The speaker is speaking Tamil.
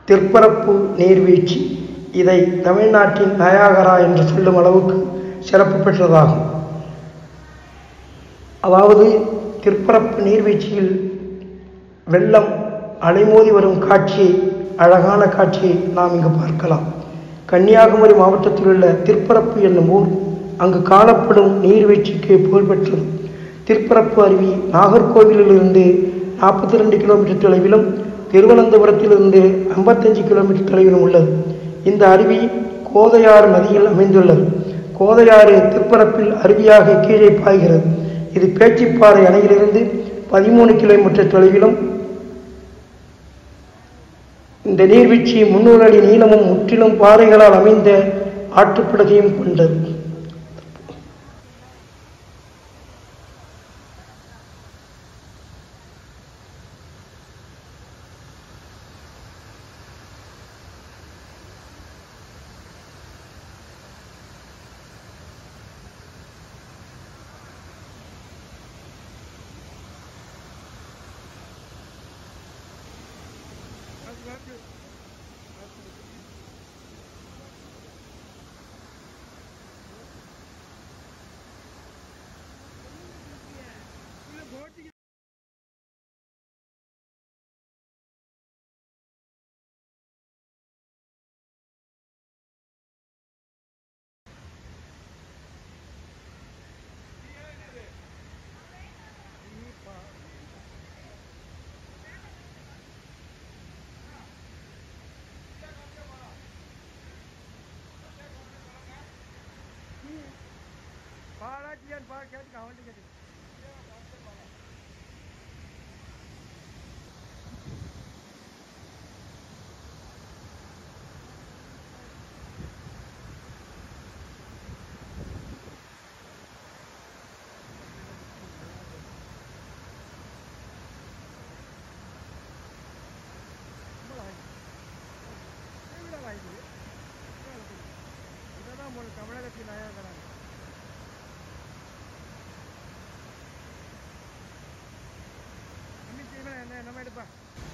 திற்பரப்பு நீர்வீழ்ச்சி இதை தமிழ்நாட்டின் நயாகரா என்று சொல்லும் அளவுக்கு சிறப்பு பெற்றதாகும் அதாவது திற்பரப்பு நீர்வீழ்ச்சியில் வெள்ளம் அலைமோதி வரும் காட்சியை அழகான காட்சியை நாம் இங்கு பார்க்கலாம் கன்னியாகுமரி மாவட்டத்தில் உள்ள திற்பரப்பு என்னும் ஊர் அங்கு காணப்படும் நீர்வீழ்ச்சிக்கு புகழ்பெற்றது திற்பரப்பு அருவி நாகர்கோவிலிலிருந்து நாற்பத்தி ரெண்டு கிலோமீட்டர் தொலைவிலும் திருவனந்தபுரத்திலிருந்து ஐம்பத்தஞ்சு கிலோமீட்டர் தொலைவிலும் உள்ளது இந்த அருவி கோதையாறு நதியில் அமைந்துள்ளது கோதையாறு திற்பரப்பில் அருவியாக கீழே பாய்கிறது இது பேச்சிப்பாறை அணையிலிருந்து பதிமூணு கிலோமீட்டர் தொலைவிலும் இந்த நீர்வீழ்ச்சி முன்னூறு அடி நீளமும் முற்றிலும் பாறைகளால் அமைந்த ஆற்றுப்படுகையும் கொண்டது பாலாஜியான் பா கேட்டுக்க அவன்கிட்ட கேட்டு இதுதான் உங்களுக்கு தமிழகத்தின் நயாகராங்க இன்னைக்கு என்ன என்ன நம்ம எடுப்பா